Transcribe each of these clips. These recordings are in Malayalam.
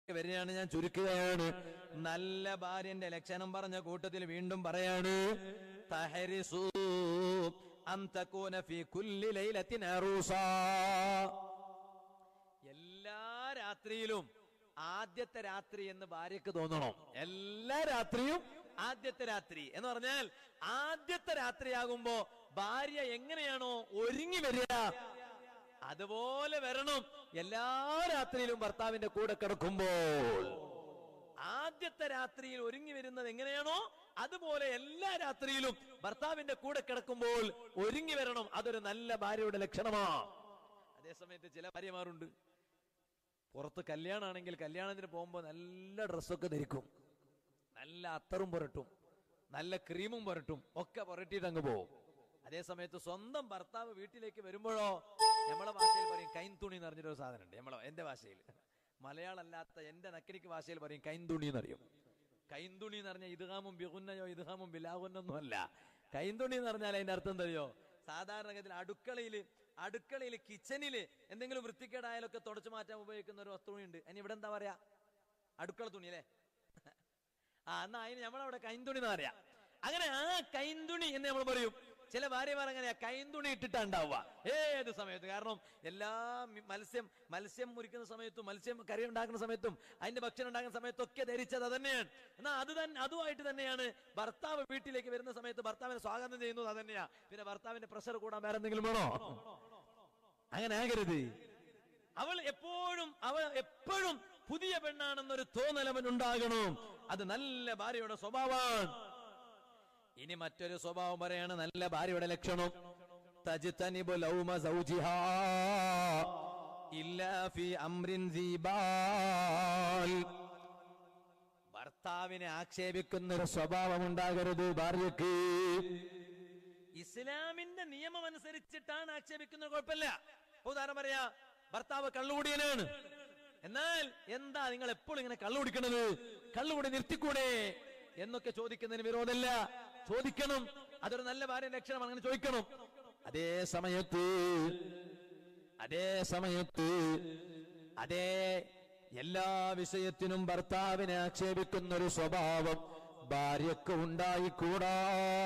വരികയാണ് ഞാൻ ചുരുക്കുകയാണ് നല്ല ഭാര്യന്റെ ലക്ഷണം പറഞ്ഞ കൂട്ടത്തിൽ വീണ്ടും പറയാണ് തഹരിസൂ അൻ തകൂന ഫീ കുല്ലി ലൈലത്തിൻ അറൂസാ. എല്ലാ രാത്രിയിലും ആദ്യത്തെ രാത്രി എന്ന് ഭാര്യക്ക് തോന്നണം എല്ലാ രാത്രിയും ആദ്യത്തെ രാത്രി എന്ന് പറഞ്ഞാൽ ആദ്യത്തെ രാത്രിയാകുമ്പോ ഭാര്യ എങ്ങനെയാണോ ഒരുങ്ങി വരിക അതുപോലെ വരണം എല്ലാ രാത്രിയിലും ഭർത്താവിന്റെ കൂടെ കിടക്കുമ്പോൾ ആദ്യത്തെ രാത്രിയിൽ ഒരുങ്ങി വരുന്നത് എങ്ങനെയാണോ അതുപോലെ എല്ലാ രാത്രിയിലും ഭർത്താവിന്റെ കൂടെ കിടക്കുമ്പോൾ ഒരുങ്ങി വരണം അതൊരു നല്ല ഭാര്യയുടെ ലക്ഷണമാണ് അതേസമയത്ത് ചില ഭാര്യമാരുണ്ട് പുറത്ത് കല്യാണമാണെങ്കിൽ കല്യാണത്തിന് പോകുമ്പോൾ നല്ല ഡ്രസ്സൊക്കെ ധരിക്കും നല്ല അത്തറും പുരട്ടും നല്ല ക്രീമും പുരട്ടും ഒക്കെ പുരട്ടിയിട്ട് അങ്ങ് പോകും അതേ സമയത്ത് സ്വന്തം ഭർത്താവ് വീട്ടിലേക്ക് വരുമ്പോഴോ നമ്മളെ ഭാഷയിൽ പറയും കൈൻതുണി എന്ന് പറഞ്ഞൊരു സാധനം ഉണ്ട് നമ്മളെ എന്റെ ഭാഷയിൽ മലയാളമല്ലാത്ത എന്റെ നക്കിനിക്ക് ഭാഷയിൽ പറയും കൈൻതുണി എന്നറിയും കൈന്തുണി എന്ന് പറഞ്ഞാൽ ഇതുഹാമും ബിഹുന്നയോ ഇതുഹാമും ബിലാഹുന്നൊന്നും അല്ല കൈന്തുണി എന്ന് പറഞ്ഞാൽ അതിന്റെ അർത്ഥം എന്തറിയോ സാധാരണഗതിയിൽ അടുക്കളയിൽ അടുക്കളയിൽ കിച്ചണിൽ എന്തെങ്കിലും വൃത്തിക്കേടായാലൊക്കെ തുടച്ചു മാറ്റാൻ ഉപയോഗിക്കുന്ന ഒരു വസ്തുണ്ട് അതിന് ഇവിടെ എന്താ പറയാ അടുക്കള തുണി അല്ലേ ആ എന്നാ അതിന് നമ്മളവിടെ കൈന്തുണി എന്ന് പറയാ അങ്ങനെ ആ കൈന്തുണി എന്ന് നമ്മൾ പറയും ചില ഭാര്യമാർ അങ്ങനെയാ കൈന്തുണി ഇട്ടിട്ടാ ഉണ്ടാവുക ഏത് സമയത്ത് കാരണം എല്ലാ മി- മത്സ്യം മത്സ്യം മുറിക്കുന്ന സമയത്തും മത്സ്യം കറി ഉണ്ടാക്കുന്ന സമയത്തും അതിന്റെ ഭക്ഷണം ഉണ്ടാക്കുന്ന സമയത്തും ഒക്കെ ധരിച്ചത് അത് തന്നെയാണ് എന്നാ അത് തന്നെ അതുമായിട്ട് തന്നെയാണ് ഭർത്താവ് വീട്ടിലേക്ക് വരുന്ന സമയത്ത് ഭർത്താവിനെ സ്വാഗതം ചെയ്യുന്നത് അത് തന്നെയാ പിന്നെ ഭർത്താവിന്റെ പ്രഷർ കൂടാൻ വേറെ എന്തെങ്കിലും വേണോ അങ്ങനെ ആകരുത് അവൾ എപ്പോഴും അവൾ എപ്പോഴും പുതിയ പെണ്ണാണെന്നൊരു തോന്നലവൻ ഉണ്ടാകണം അത് നല്ല ഭാര്യയുടെ സ്വഭാവമാണ് ഇനി മറ്റൊരു സ്വഭാവം പറയാണ് നല്ല ഭാര്യയുടെ ലക്ഷണം തജ്തനിബു ലൗമ സൗജിഹാ ഇല്ലാ ഫീ അംറിൻ ദീബാൽ ഭർത്താവിനെ ആക്ഷേപിക്കുന്ന ഒരു സ്വഭാവം ഉണ്ടാകരുത് ഭാര്യക്ക് ഇസ്ലാമിന്റെ നിയമം അനുസരിച്ചിട്ടാണ് ആക്ഷേപിക്കുന്നത് കുഴപ്പമില്ല ഇപ്പൊ ഉദാഹരണം പറയാ ഭർത്താവ് കള്ളുകുടിയനാണ് എന്നാൽ എന്താ നിങ്ങൾ എപ്പോഴും ഇങ്ങനെ കള്ളുകുടിക്കണത് കള്ളുകൂടി നിർത്തിക്കൂടെ എന്നൊക്കെ ചോദിക്കുന്നതിന് വിരോധമല്ല ചോദിക്കണം അതൊരു നല്ല ഭാര്യ ലക്ഷണം അങ്ങനെ ചോദിക്കണം അതേ സമയത്ത് അതേ സമയത്ത് അതേ എല്ലാ വിഷയത്തിനും ഭർത്താവിനെ ആക്ഷേപിക്കുന്ന ഒരു സ്വഭാവം ഭാര്യക്ക് ഉണ്ടായിക്കൂടാ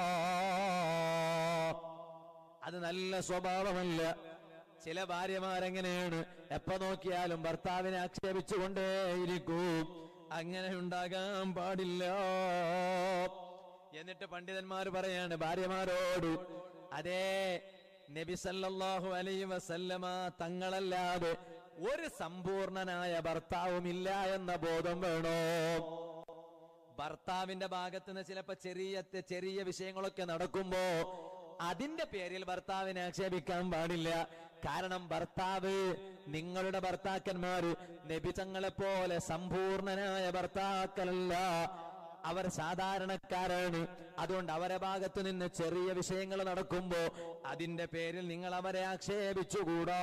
അത് നല്ല സ്വഭാവമല്ല ചില ഭാര്യമാരെങ്ങനെയാണ് എപ്പോ നോക്കിയാലും ഭർത്താവിനെ ആക്ഷേപിച്ചുകൊണ്ടേയിരിക്കും അങ്ങനെ ഉണ്ടാകാൻ പാടില്ല എന്നിട്ട് പണ്ഡിതന്മാർ പറയാണ് ഭാര്യമാരോട് അതേ നബി സല്ലല്ലാഹു അലൈഹി വസല്ലമ തങ്ങളല്ലാതെ ഒരു സമ്പൂർണനായ ഭർത്താവുമില്ല എന്ന ബോധം വേണോ ഭർത്താവിന്റെ ഭാഗത്ത് നിന്ന് ചിലപ്പോ ചെറിയ ചെറിയ വിഷയങ്ങളൊക്കെ നടക്കുമ്പോ അതിന്റെ പേരിൽ ഭർത്താവിനെ ആക്ഷേപിക്കാൻ പാടില്ല കാരണം ഭർത്താവ് നിങ്ങളുടെ ഭർത്താക്കന്മാര് നബി തങ്ങളെ പോലെ സമ്പൂർണനായ ഭർത്താക്കളല്ല അവർ സാധാരണക്കാരാണ് അതുകൊണ്ട് അവരെ ഭാഗത്ത് നിന്ന് ചെറിയ വിഷയങ്ങൾ നടക്കുമ്പോ അതിന്റെ പേരിൽ നിങ്ങൾ അവരെ ആക്ഷേപിച്ചുകൂടാ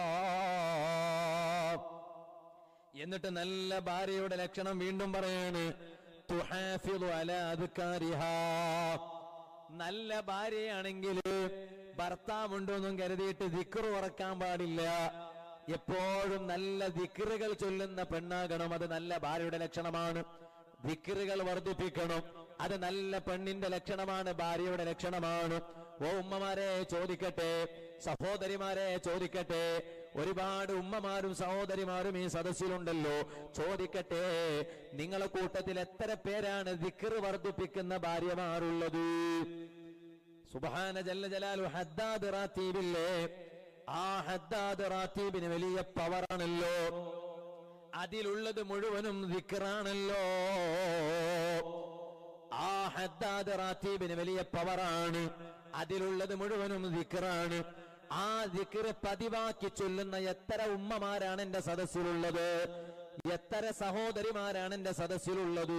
എന്നിട്ട് നല്ല ഭാര്യയുടെ ലക്ഷണം വീണ്ടും പറയാണ് തുഹാഫിളു അലാ അദ്കാരിഹാ. നല്ല ഭാര്യയാണെങ്കിൽ ഭർത്താവുണ്ടോന്നും കരുതിയിട്ട് ദിക്റ് ഉറക്കാൻ പാടില്ല എപ്പോഴും നല്ല ദിക്റുകൾ ചൊല്ലുന്ന പെണ്ണാകണം അത് നല്ല ഭാര്യയുടെ ലക്ഷണമാണ് ദിക്റുകൾ വർദ്ധിപ്പിക്കണം അത് നല്ല പെണ്ണിന്റെ ലക്ഷണമാണ് ഭാര്യയുടെ ലക്ഷണമാണ് ഓ ഉമ്മമാരെ ചോദിക്കട്ടെ സഹോദരിമാരെ ചോദിക്കട്ടെ ഒരുപാട് ഉമ്മമാരും സഹോദരിമാരും ഈ സദസ്സിലുണ്ടല്ലോ ചോദിക്കട്ടെ നിങ്ങളെ കൂട്ടത്തിൽ എത്ര പേരാണ് ദിക്റ് വർദ്ധിപ്പിക്കുന്ന ഭാര്യമാരുള്ളത് സുബഹാന ജല്ല ജലാലു ഹദ്ദാദ് റാത്തീബില്ലേ ആ ഹദ്ദാദ് റാത്തീബിന് വലിയ പവറാണല്ലോ അതിലുള്ളത് മുഴുവനും ദിക്റാണല്ലോ ആ ഹദ്ദാദ് റാത്തീബിന് വലിയ പവറാണ് അതിലുള്ളത് മുഴുവനും ദിക്റാണ് ആ ദിക്റ് പതിവാക്കി ചൊല്ലുന്ന എത്ര ഉമ്മമാരാണ് എന്റെ സദസ്സിലുള്ളത് എത്ര സഹോദരിമാരാണ് എന്റെ സദസ്സിലുള്ളത്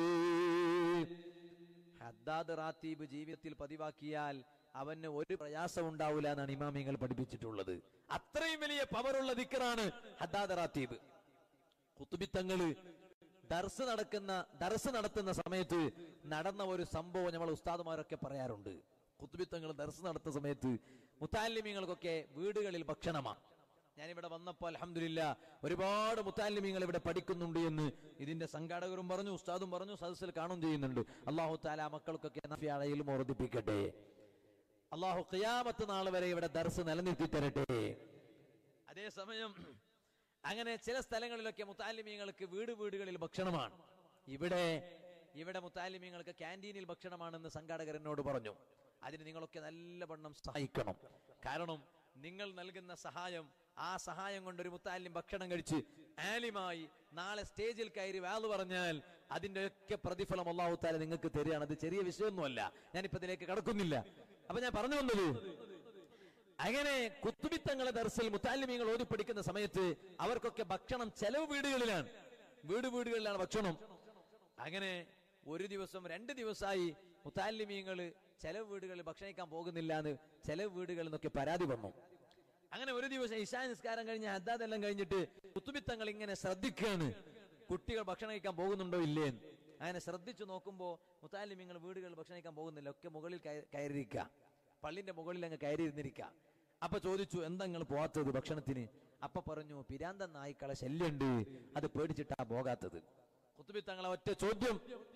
ഹദ്ദാദ് റാത്തീബ് ജീവിതത്തിൽ പതിവാക്കിയാൽ അവന് ഒരു പ്രയാസം ഉണ്ടാവില്ല എന്നാണ് ഇമാമിങ്ങൾ പഠിപ്പിച്ചിട്ടുള്ളത് അത്രയും വലിയ പവറുള്ള ദിക്കറാണ് ഹദ്ദാദ് റാത്തീബ് കുത്തുബിത്തങ്ങള് ദർസ് നടക്കുന്ന ദർസ് നടത്തുന്ന സമയത്ത് നടന്ന ഒരു സംഭവം നമ്മൾ ഉസ്താദുമാരൊക്കെ പറയാറുണ്ട് കുത്തുബിത്തങ്ങൾ ദർസ് നടത്തുന്ന സമയത്ത് മുത്താലിമ്യങ്ങൾക്കൊക്കെ വീടുകളിൽ ഭക്ഷണമാണ് ഞാനിവിടെ വന്നപ്പോൾ അലഹമില്ല ഒരുപാട് മുത്താലിമീങ്ങൾ ഇവിടെ പഠിക്കുന്നുണ്ട് എന്ന് ഇതിന്റെ സംഘാടകരും പറഞ്ഞു ഉസ്താദും പറഞ്ഞു സദസ്സിൽ കാണും ചെയ്യുന്നുണ്ട് അള്ളാഹു താല ആ മക്കൾക്കൊക്കെ നഫിയാളയിൽ വർദ്ധിപ്പിക്കട്ടെ അള്ളാഹു ഖിയാമത്ത് നാൾ വരെ ഇവിടെ ദർസ് നിലനിർത്തി തരട്ടെ അതേസമയം അങ്ങനെ ചില സ്ഥലങ്ങളിലൊക്കെ മുത്താലിമീങ്ങൾക്ക് വീട് വീടുകളിൽ ഭക്ഷണമാണ് ഇവിടെ ഇവിടെ മുത്താലിമീങ്ങൾക്ക് ക്യാൻറ്റീനിൽ ഭക്ഷണമാണെന്ന് സംഘാടകർ എന്നോട് പറഞ്ഞു അതിന് നിങ്ങളൊക്കെ നല്ലവണ്ണം സഹായിക്കണം കാരണം നിങ്ങൾ നൽകുന്ന സഹായം ആ സഹായം കൊണ്ട് ഒരു മുത്താലിം ഭക്ഷണം കഴിച്ച് ആലിമായി നാളെ സ്റ്റേജിൽ കയറി വാല് പറഞ്ഞാൽ അതിന്റെ ഒക്കെ പ്രതിഫലം അള്ളാഹു താല നിങ്ങൾക്ക് തരികയാണ് അത് ചെറിയ വിഷയമൊന്നുമല്ല ഞാനിപ്പോ ഇതിലേക്ക് കടക്കുന്നില്ല അപ്പൊ ഞാൻ പറഞ്ഞു വന്നത് അങ്ങനെ കുത്തുബിത്തങ്ങളെ ദർസിൽ മുത്താലിമീങ്ങൾ ഓതി പഠിക്കുന്ന സമയത്ത് അവർക്കൊക്കെ ഭക്ഷണം ചെലവ് വീടുകളിലാണ് വീട് വീടുകളിലാണ് ഭക്ഷണം അങ്ങനെ ഒരു ദിവസം രണ്ട് ദിവസമായി മുത്താലിമീങ്ങൾ ചെലവ് വീടുകളിൽ ഭക്ഷണം കഴിക്കാൻ പോകുന്നില്ല എന്ന് ചെലവ് വീടുകളിൽ നിന്നൊക്കെ പരാതി വന്നു അങ്ങനെ ഒരു ദിവസം ഇശാ നിസ്കാരം കഴിഞ്ഞ് ഹദ്ദാദെല്ലാം കഴിഞ്ഞിട്ട് കുത്തുബിത്തങ്ങൾ ഇങ്ങനെ ശ്രദ്ധിക്കുകയാണ് കുട്ടികൾ ഭക്ഷണം കഴിക്കാൻ പോകുന്നുണ്ടോ ഇല്ലേ എന്ന്. അങ്ങനെ ശ്രദ്ധിച്ചു നോക്കുമ്പോ മുത്താലിമീങ്ങൾ വീടുകളിൽ ഭക്ഷണം കഴിക്കാൻ പോകുന്നില്ല ഒക്കെ മുകളിൽ കയ- കയറിയിരിക്കുക പള്ളിന്റെ മുകളിൽ അങ്ങ് കയറിയിരുന്നിരിക്കുക അപ്പൊ ചോദിച്ചു എന്താ നിങ്ങൾ പോവാത്തത് ഭക്ഷണത്തിന് അപ്പൊ പറഞ്ഞു പിരാന്ത നായ്ക്കളെ ശല്യമുണ്ട് അത് പേടിച്ചിട്ടാ പോകാത്തത് കുത്തുബിത്തങ്ങളെ ഒറ്റ ചോദ്യം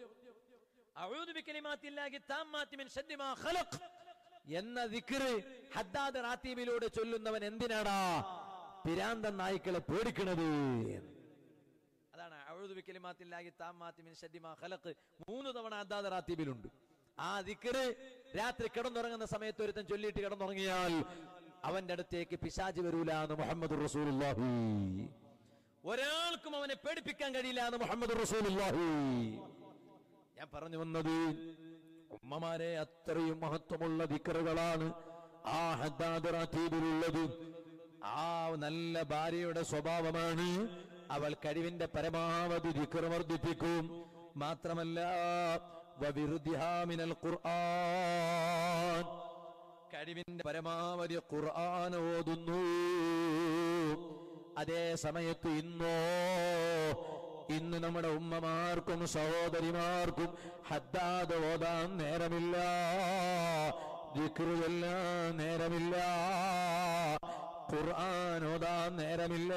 അഊദു ബികലിമാത്തില്ലാഹി താമ്മാത്തി മിൻ ശദ്ദി മാ ഖലഖ് എന്ന ദിക്റ് ഹദ്ദാദ് റാത്തീബിലൂടെ ചൊല്ലുന്നവൻ എന്തിനാടാ പിരാന്തൻ നായ്ക്കളെ പേടിക്കണത് അതാണ് അഊദു ബികലിമാത്തില്ലാഹി താമ്മാത്തി മിൻ ശദ്ദി മാ ഖലഖ് മൂന്ന് തവണ ഹദ്ദാദ് റാത്തീബിലുണ്ട് ആ ദിക്റ് രാത്രി കിടന്നുറങ്ങുന്ന സമയത്ത് ഒരുത്തൻ ചൊല്ലിയിട്ട് കിടന്നുറങ്ങിയാൽ അവന്റെ അടുത്തേക്ക് പിശാച് വരൂല എന്ന് മുഹമ്മദ് റസൂലുള്ളാഹി ഒരാൾക്കും അവനെ പേടിപ്പിക്കാൻ കഴിയില്ല എന്ന് മുഹമ്മദ് റസൂലുള്ളാഹി ഞാൻ പറഞ്ഞു വന്നത് ഉമ്മമാരെ അത്രയും മഹത്വമുള്ള ദിക്കറുകളാണ് ആ ഹദ്ദാദ് റാത്തീബിലുള്ളത് ആ നല്ല ഭാര്യയുടെ സ്വഭാവമാണ് അവൾ കഴിവിന്റെ പരമാവധി ദിക്കർ വർദ്ധിപ്പിക്കും മാത്രമല്ല വവിറുദ്ദിഹാ മിനൽ ഖുർആൻ കഴിവിന്റെ പരമാവധി ഖുർആൻ ഓതുന്നു അതേ സമയത്ത് ഇന്നോ ഇന്ന് നമ്മുടെ ഉമ്മമാർക്കും സഹോദരിമാർക്കും ഹദ്ദാദ് ഓതാൻ നേരമില്ല ദിക്റുചൊല്ലാൻ നേരമില്ല ഖുർആൻ ഓതാൻ നേരമില്ല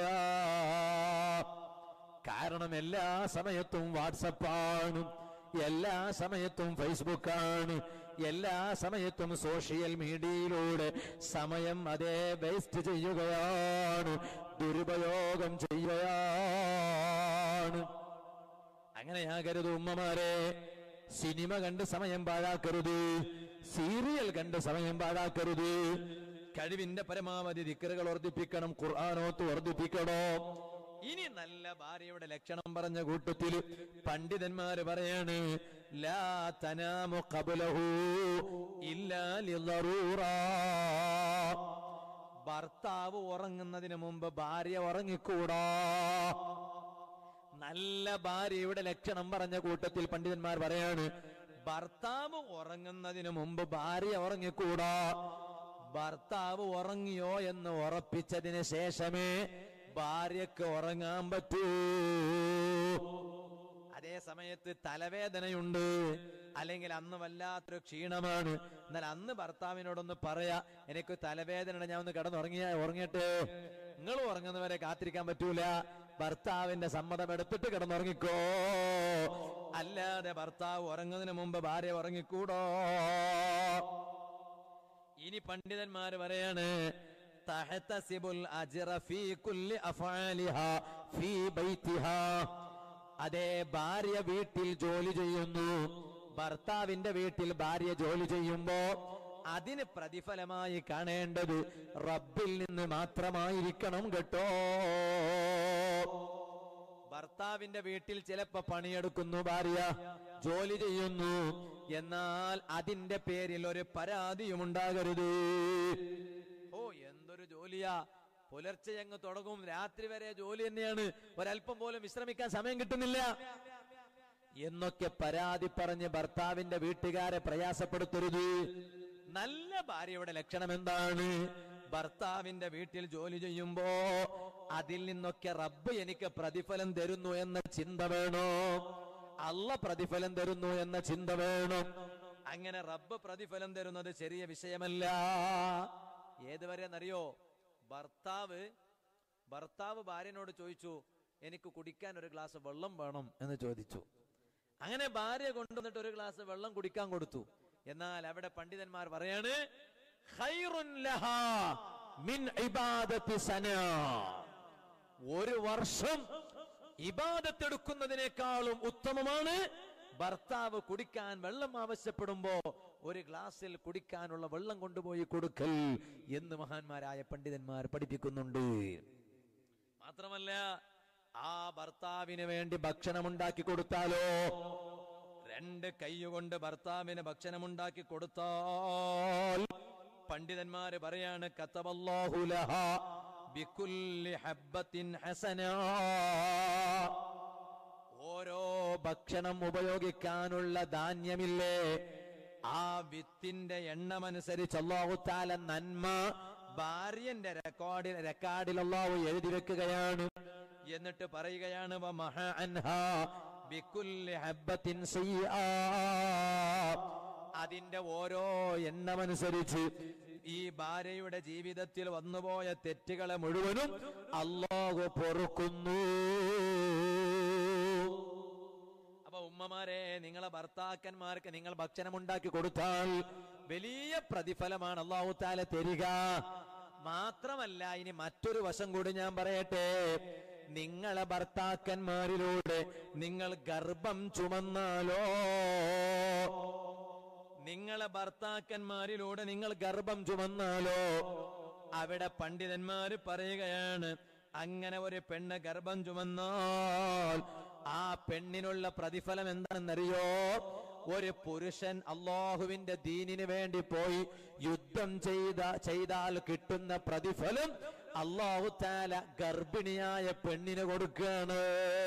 കാരണം എല്ലാ സമയത്തും വാട്സപ്പാണ് എല്ലാ സമയത്തും ഫേസ്ബുക്കാണ് എല്ലാ സമയത്തും സോഷ്യൽ മീഡിയയിലൂടെ സമയം അതേ വേസ്റ്റ് ചെയ്യുകയാണ് ദുരുപയോഗം ചെയ്യുകയാണ് അങ്ങനെയാകരുത് ഉമ്മമാരെ സിനിമ കണ്ട് സമയം പാഴാക്കരുത് സീരിയൽ കണ്ട് സമയം പാഴാക്കരുത് കഴിവിന്റെ പരമാവധി ദിക്കറുകൾ വർദ്ധിപ്പിക്കണം ഖുർആാനോത്ത് വർദ്ധിപ്പിക്കണം ഇനി നല്ല ഭാര്യയുടെ ലക്ഷണം പറഞ്ഞ കൂട്ടത്തിൽ പണ്ഡിതന്മാര് പറയാണ് ലാ തനാമു ഖബ്ലഹു ഇല്ലാ ലിളറൂറാ ഭർത്താവ് ഉറങ്ങുന്നതിന് മുമ്പ് ഭാര്യ ഉറങ്ങിക്കൂടാ നല്ല ഭാര്യയുടെ ലക്ഷണം പറഞ്ഞ കൂട്ടത്തിൽ പണ്ഡിതന്മാർ പറയാണ് ഭർത്താവ് ഉറങ്ങുന്നതിന് മുമ്പ് ഭാര്യ ഉറങ്ങിക്കൂടാ ഭർത്താവ് ഉറങ്ങിയോ എന്ന് ഉറപ്പിച്ചതിന് ശേഷമേ ഭാര്യക്ക് ഉറങ്ങാൻ പറ്റൂ അതേ സമയത്ത് തലവേദനയുണ്ട് അല്ലെങ്കിൽ അന്ന് വല്ലാത്തൊരു ക്ഷീണമാണ് എന്നാൽ അന്ന് ഭർത്താവിനോടൊന്ന് പറയാ എനിക്ക് തലവേദന ഞാൻ ഒന്ന് കിടന്നുറങ്ങിയ ഉറങ്ങിയിട്ട് നിങ്ങൾ ഉറങ്ങുന്നവരെ കാത്തിരിക്കാൻ പറ്റൂല ഭർത്താവിന്റെ സമ്മതം എടുത്തിട്ട് കിടന്നുറങ്ങിക്കോ അല്ലാതെ ഭർത്താവ് ഉറങ്ങുന്നതിന് മുമ്പ് ഭാര്യ ഉറങ്ങിക്കൂടോ ഇനി പണ്ഡിതന്മാര് പറയാണ് തഹതസിബുൽ അജ്റ ഫീ കുല്ലി അഫ്ആലിഹാ ഫീ ബൈതിഹാ അതേ ഭാര്യ വീട്ടിൽ ജോലി ചെയ്യുന്നു ഭർത്താവിന്റെ വീട്ടിൽ ഭാര്യ ജോലി ചെയ്യുമ്പോ അതിന് പ്രതിഫലമായി കാണേണ്ടത് റബ്ബിൽ നിന്ന് മാത്രമായിരിക്കണം കേട്ടോ ഭർത്താവിന്റെ വീട്ടിൽ ചിലപ്പോ പണിയെടുക്കുന്നു ഭാര്യ ജോലി ചെയ്യുന്നു എന്നാൽ അതിന്റെ പേരിൽ ഒരു പരാതിയും ഉണ്ടാകരുത് ഓ എന്തൊരു ജോലിയാ പുലർച്ചെ അങ്ങ് തുടങ്ങും രാത്രി വരെ ജോലി തന്നെയാണ് ഒരല്പം പോലും വിശ്രമിക്കാൻ സമയം കിട്ടുന്നില്ല എന്നൊക്കെ പരാതി പറഞ്ഞ് ഭർത്താവിന്റെ വീട്ടുകാരെ പ്രയാസപ്പെടുത്തരുത് നല്ല ഭാര്യയുടെ ലക്ഷണം എന്താണ് ഭർത്താവിന്റെ വീട്ടിൽ ജോലി ചെയ്യുമ്പോ അതിൽ നിന്നൊക്കെ റബ്ബ് എനിക്ക് പ്രതിഫലം തരുന്നു എന്ന ചിന്ത വേണോ അല്ല പ്രതിഫലം തരുന്നു എന്ന ചിന്ത വേണം അങ്ങനെ റബ്ബ് പ്രതിഫലം തരുന്നത് ചെറിയ വിഷയമല്ല ഏതുവരെ എന്നറിയോ ഭർത്താവ് ഭർത്താവ് ഭാര്യനോട് ചോദിച്ചു എനിക്ക് കുടിക്കാൻ ഒരു ഗ്ലാസ് വെള്ളം വേണം എന്ന് ചോദിച്ചു അങ്ങനെ ഭാര്യ കൊണ്ടുവന്നിട്ട് ഒരു ഗ്ലാസ് വെള്ളം കുടിക്കാൻ കൊടുത്തു എന്നാൽ അവിടെ പണ്ഡിതന്മാർ പറയാണ് "ഖൈറുൻ ലഹാ മിൻ ഇബാദത്തി സനാ." ഒരു വർഷം ഇബാദത്തെടുക്കുന്നതിനേക്കാളും ഉത്തമമാണ് ഭർത്താവ് കുടിക്കാൻ വെള്ളം ആവശ്യപ്പെടുമ്പോ ഒരു ഗ്ലാസ്സിൽ കുടിക്കാനുള്ള വെള്ളം കൊണ്ടുപോയി കൊടുക്കൽ എന്ന് മഹാന്മാരായ പണ്ഡിതന്മാർ പഠിപ്പിക്കുന്നുണ്ട് മാത്രമല്ല ആ ഭർത്താവിന് വേണ്ടി ഭക്ഷണം ഉണ്ടാക്കി കൊടുത്താലോ രണ്ട് കൈകൊണ്ട് ഭർത്താവിന് ഭക്ഷണം ഉണ്ടാക്കി കൊടുത്താൽ പണ്ഡിതന്മാര് പറയാണ് കത്തബല്ലാഹു ലഹാ ബികുല്ലി ഹബ്ബത്തിൻ ഹസനാ ഓരോ ഭക്ഷണം ഉപയോഗിക്കാനുള്ള ധാന്യമില്ലേ ആ വിത്തിന്റെ എണ്ണമനുസരിച്ച് അള്ളാഹുത്താല നന്മ ഭാര്യന്റെ റെക്കോർഡിൽ റെക്കോർഡിൽ അള്ളാഹു എഴുതി വെക്കുകയാണ് എന്നിട്ട് പറയുകയാണ് വമഹ അൻഹാ ബികുല്ലി ഹബ്ബത്തിൻ സയ്യിആ. അതിന്റെ ഓരോ എണ്ണമനുസരിച്ച് ഈ ഭാര്യയുടെ ജീവിതത്തിൽ വന്നുപോയ തെറ്റുകളെ മുഴുവനും അള്ളാഹു പൊറുക്കുന്നു അപ്പൊ ഉമ്മമാരെ നിങ്ങളെ ഭർത്താക്കന്മാർക്ക് നിങ്ങൾ ഭക്ഷണം ഉണ്ടാക്കി കൊടുത്താൽ വലിയ പ്രതിഫലമാണ് അള്ളാഹു താല തരിക മാത്രമല്ല ഇനി മറ്റൊരു വശം കൂടി ഞാൻ പറയട്ടെ നിങ്ങളെ ഭർത്താക്കന്മാരിലൂടെ നിങ്ങൾ ഗർഭം ചുമന്നാലോ നിങ്ങളെ ഭർത്താക്കന്മാരിലൂടെ നിങ്ങൾ ഗർഭം ചുമന്നാലോ അവിടെ പണ്ഡിതന്മാര് പറയുകയാണ് അങ്ങനെ ഒരു പെണ്ണ് ഗർഭം ചുമന്നാൽ ആ പെണ്ണിനുള്ള പ്രതിഫലം എന്താണെന്നറിയോ ഒരു പുരുഷൻ അള്ളാഹുവിന്റെ ദീനിന് വേണ്ടി പോയി യുദ്ധം ചെയ്ത ചെയ്താൽ കിട്ടുന്ന പ്രതിഫലം അള്ളാഹു താല ഗർഭിണിയായ പെണ്ണിന് കൊടുക്കുകയാണ്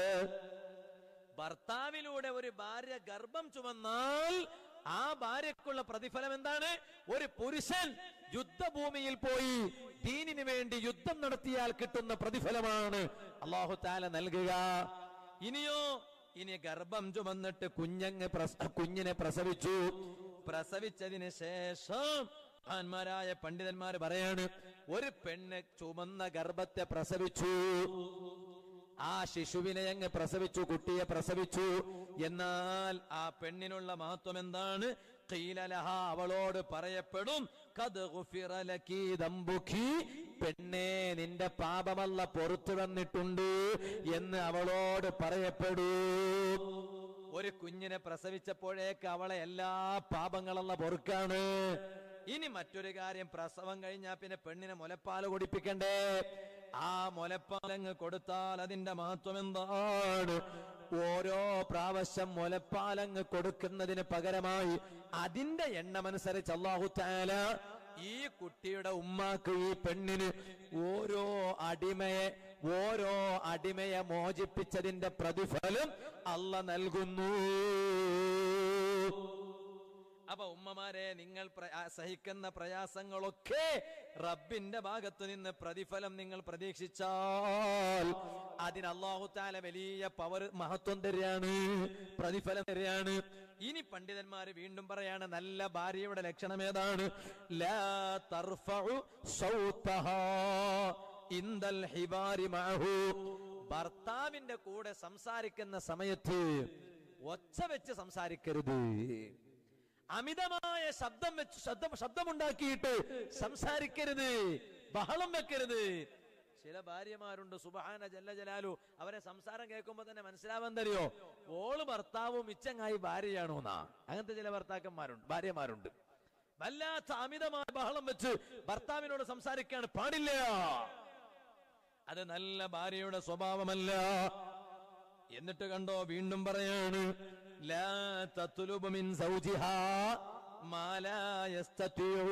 ഭർത്താവിലൂടെ ഒരു ഭാര്യ ഗർഭം ചുമന്നാൽ ആ ഭാര്യക്കുള്ള പ്രതിഫലം എന്താണ് ഒരു പുരുഷൻ യുദ്ധഭൂമിയിൽ പോയി ദീനിന് വേണ്ടി യുദ്ധം നടത്തിയാൽ കിട്ടുന്ന പ്രതിഫലമാണ് അള്ളാഹു താല നൽകുക ഇനിയോ ഇനി ഗർഭം ചുമന്നിട്ട് കുഞ്ഞങ്ങ് പ്രസ- കുഞ്ഞിനെ പ്രസവിച്ചു പ്രസവിച്ചതിന് ശേഷം മഹാന്മാരായ പണ്ഡിതന്മാർ പറയാണ് ഒരു പെണ്ണ് ചുമന്ന ഗർഭത്തെ പ്രസവിച്ചു ആ ശിശുവിനെ അങ്ങ് പ്രസവിച്ചു കുട്ടിയെ പ്രസവിച്ചു എന്നാൽ ആ പെണ്ണിനുള്ള മഹത്വം എന്താണ് ഖീലലഹ അവളോട് പറയപ്പെടും "ഖദ് ഗുഫിറ ലകി ദംബുകി." പെണ്ണേ നിന്റെ പാപമല്ല പുറത്തു വന്നിട്ടുണ്ട് എന്ന് അവളോട് പറയപ്പെടൂ ഒരു കുഞ്ഞിനെ പ്രസവിച്ചപ്പോഴേക്ക് അവളെ എല്ലാ പാപങ്ങളല്ല പൊറുക്കാണ് ഇനി മറ്റൊരു കാര്യം പ്രസവം കഴിഞ്ഞാൽ പിന്നെ പെണ്ണിനെ മുലപ്പാല് കുടിപ്പിക്കണ്ടേ ആ മുലപ്പാലങ്ങ് കൊടുത്താൽ അതിന്റെ മഹത്വം എന്താണ് ഓരോ പ്രാവശ്യം മുലപ്പാലങ്ങ് കൊടുക്കുന്നതിന് പകരമായി അതിന്റെ എണ്ണമനുസരിച്ച് അള്ളാഹു താല ഈ കുട്ടിയുടെ ഉമ്മാക്ക് ഈ പെണ്ണിന് ഓരോ അടിമയെ ഓരോ അടിമയെ മോചിപ്പിച്ചതിന്റെ പ്രതിഫലം അല്ല നൽകുന്നു അപ്പൊ ഉമ്മമാരെ നിങ്ങൾ പ്ര- ആ സഹിക്കുന്ന പ്രയാസങ്ങളൊക്കെ റബ്ബിന്റെ ഭാഗത്തു നിന്ന് പ്രതിഫലം നിങ്ങൾ പ്രതീക്ഷിച്ചാൽ അതിന് അള്ളാഹുത്താല വലിയ പവർ മഹത്വം തരികയാണ് പ്രതിഫലം തരികയാണ് ഇനി പണ്ഡിതന്മാര് വീണ്ടും പറയാണ് നല്ല ഭാര്യയുടെ ലക്ഷണം ഏതാണ് ലാ തർഫഉ സൗതഹാ ഇന്ദൽ ഹിബാരി മഅഹു ഭർത്താവിന്റെ കൂടെ സംസാരിക്കുന്ന സമയത്ത് ഒച്ച വെച്ച് സംസാരിക്കരുത് അമിതമായ ശബ്ദം വെച്ച് ശബ്ദം ശബ്ദമുണ്ടാക്കിയിട്ട് സംസാരിക്കരുത് ബഹളം വെക്കരുത് ചില ഭാര്യമാരുണ്ട് സുബഹാന ജല്ല ജലാലു അവരെ സംസാരം കേൾക്കുമ്പോ തന്നെ മനസ്സിലാവാൻ തരിയോ ഓള് ഭർത്താവും മിച്ചങ്ങായി ഭാര്യയാണോ എന്നാ അങ്ങനത്തെ ചില ഭർത്താക്കന്മാരുണ്ട് ഭാര്യമാരുണ്ട് വല്ലാത്ത അമിതമായ ബഹളം വെച്ച് ഭർത്താവിനോട് സംസാരിക്കാൻ പാടില്ല അത് നല്ല ഭാര്യയുടെ സ്വഭാവമല്ല എന്നിട്ട് കണ്ടോ വീണ്ടും പറയാണ് ലാ തത്ലുബു മിൻ സൗജിഹാ മാ ലാ യസ്തതിഉ.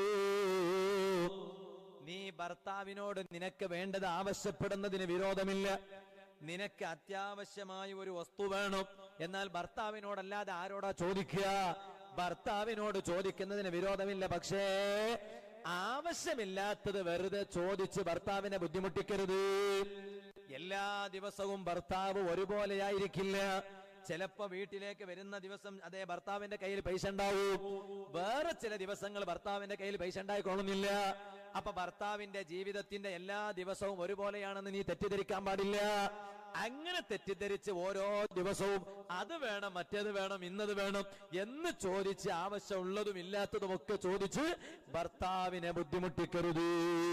നീ ഭർത്താവിനോട് നിനക്ക് വേണ്ടത് ആവശ്യപ്പെടുന്നതിന് വിരോധമില്ല നിനക്ക് അത്യാവശ്യമായ ഒരു വസ്തു വേണം എന്നാൽ ഭർത്താവിനോടല്ലാതെ ആരോടാ ചോദിക്കുക ഭർത്താവിനോട് ചോദിക്കുന്നതിന് വിരോധമില്ല പക്ഷേ ആവശ്യമില്ലാത്തത് വെറുതെ ചോദിച്ച് ഭർത്താവിനെ ബുദ്ധിമുട്ടിക്കരുത് എല്ലാ ദിവസവും ഭർത്താവ് ഒരുപോലെയായിരിക്കില്ല ചിലപ്പോ വീട്ടിലേക്ക് വരുന്ന ദിവസം അതേ ഭർത്താവിന്റെ കയ്യിൽ പൈസ ഉണ്ടാവും വേറെ ചില ദിവസങ്ങൾ ഭർത്താവിന്റെ കയ്യിൽ പൈസ ഉണ്ടായിക്കൊള്ളുന്നില്ല അപ്പൊ ഭർത്താവിന്റെ ജീവിതത്തിന്റെ എല്ലാ ദിവസവും ഒരുപോലെയാണെന്ന് നീ തെറ്റിദ്ധരിക്കാൻ പാടില്ല അങ്ങനെ തെറ്റിദ്ധരിച്ച് ഓരോ ദിവസവും അത് വേണം മറ്റേത് വേണം ഇന്നത് വേണം എന്ന് ചോദിച്ച് ആവശ്യമുള്ളതും ഇല്ലാത്തതും ഒക്കെ ചോദിച്ച് ഭർത്താവിനെ ബുദ്ധിമുട്ടിക്കരുത്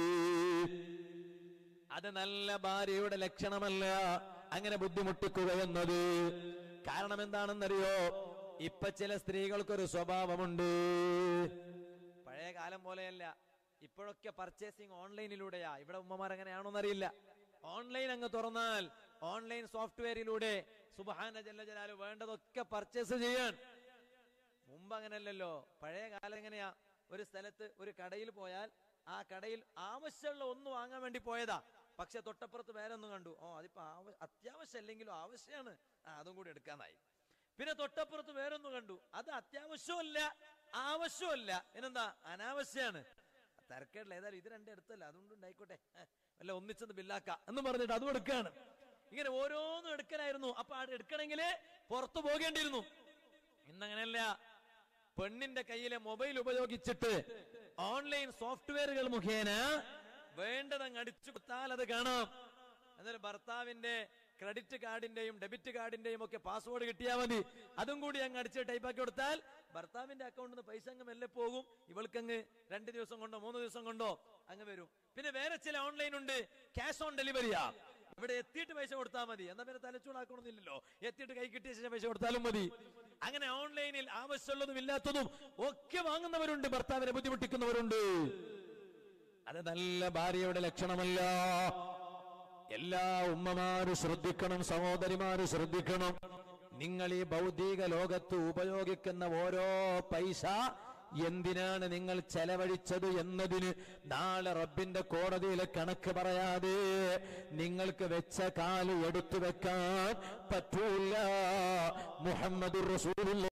അത് നല്ല ഭാര്യയുടെ ലക്ഷണമല്ല അങ്ങനെ ബുദ്ധിമുട്ടിക്കുക എന്നത് കാരണം എന്താണെന്നറിയോ ഇപ്പൊ ചില സ്ത്രീകൾക്കൊരു സ്വഭാവമുണ്ട് പഴയ കാലം പോലെയല്ല ഇപ്പോഴൊക്കെ പർച്ചേസിങ് ഓൺലൈനിലൂടെയാ ഇവിടെ ഉമ്മമാർ എങ്ങനെയാണോന്നറിയില്ല ഓൺലൈൻ അങ്ങ് തുറന്നാൽ ഓൺലൈൻ സോഫ്റ്റ്വെയറിലൂടെ സുബഹാന ജല്ല ജലാല് വേണ്ടതൊക്കെ പർച്ചേസ് ചെയ്യാൻ മുമ്പ് അങ്ങനെയല്ലല്ലോ പഴയ കാലം എങ്ങനെയാ ഒരു സ്ഥലത്ത് ഒരു കടയിൽ പോയാൽ ആ കടയിൽ ആവശ്യമുള്ള ഒന്ന് വാങ്ങാൻ വേണ്ടി പോയതാ പക്ഷെ തൊട്ടപ്പുറത്ത് വേറെ ഒന്നും കണ്ടു ഓ അതിപ്പോ ആവ- അത്യാവശ്യം അല്ലെങ്കിലും ആവശ്യമാണ് ആ അതും കൂടി എടുക്കാനായി പിന്നെ തൊട്ടപ്പുറത്ത് വേറൊന്നും കണ്ടു അത് അത്യാവശ്യമല്ല ആവശ്യമല്ല പിന്നെന്താ അനാവശ്യമാണ് തരക്കേടില്ല ഏതായാലും ഇത് രണ്ടും എടുത്തല്ല അതുകൊണ്ട് ഉണ്ടായിക്കോട്ടെ ഹെ, വല്ല ഒന്നിച്ചത് ബില്ലാക്ക എന്ന് പറഞ്ഞിട്ട് അതും എടുക്കാണ് ഇങ്ങനെ ഓരോന്നും എടുക്കലായിരുന്നു അപ്പൊ അത് എടുക്കണമെങ്കിൽ പുറത്തു പോകേണ്ടിയിരുന്നു ഇന്നങ്ങനെയല്ല പെണ്ണിന്റെ കയ്യിലെ മൊബൈൽ ഉപയോഗിച്ചിട്ട് ഓൺലൈൻ സോഫ്റ്റ്വെയറുകൾ മുഖേന വേണ്ടതങ്ങ് അടിച്ചു കൊടുത്താൽ അത് കാണാം എന്നാൽ ഭർത്താവിന്റെ ക്രെഡിറ്റ് കാർഡിന്റെയും ഡെബിറ്റ് കാർഡിന്റെയും ഒക്കെ പാസ്വേഡ് കിട്ടിയാൽ മതി അതും കൂടി അങ്ങ് അടിച്ച് ടൈപ്പാക്കി കൊടുത്താൽ ഭർത്താവിന്റെ അക്കൗണ്ടിൽ നിന്ന് പൈസ അങ്ങ് മെല്ലെ പോകും ഇവൾക്കങ്ങ് രണ്ട് ദിവസം കൊണ്ടോ മൂന്ന് ദിവസം കൊണ്ടോ അങ്ങ് വരും പിന്നെ വേറെ ചില ഓൺലൈൻ ഉണ്ട് ക്യാഷ് ഓൺ ഡെലിവറിയാ ഇവിടെ എത്തിയിട്ട് പൈസ കൊടുത്താൽ മതി എന്നാ പിന്നെ തലച്ചൂടാക്കണമെന്നില്ലല്ലോ എത്തിയിട്ട് കൈ കിട്ടിയ ശേഷം പൈസ കൊടുത്താലും മതി അങ്ങനെ ഓൺലൈനിൽ ആവശ്യമുള്ളതും ഇല്ലാത്തതും ഒക്കെ വാങ്ങുന്നവരുണ്ട് ഭർത്താവിനെ ബുദ്ധിമുട്ടിക്കുന്നവരുണ്ട് അത് നല്ല ഭാര്യയുടെ ലക്ഷണമല്ല എല്ലാ ഉമ്മമാര് ശ്രദ്ധിക്കണം സഹോദരിമാര് ശ്രദ്ധിക്കണം നിങ്ങൾ ഈ ഭൗതിക ലോകത്ത് ഉപയോഗിക്കുന്ന ഓരോ പൈസ എന്തിനാണ് നിങ്ങൾ ചെലവഴിച്ചത് എന്നതിന് നാളെ റബ്ബിന്റെ കോടതിയിലെ കണക്ക് പറയാതെ നിങ്ങൾക്ക് വെച്ച കാല് എടുത്തു വെക്കാൻ പറ്റൂല മുഹമ്മദ് റസൂലുള്ള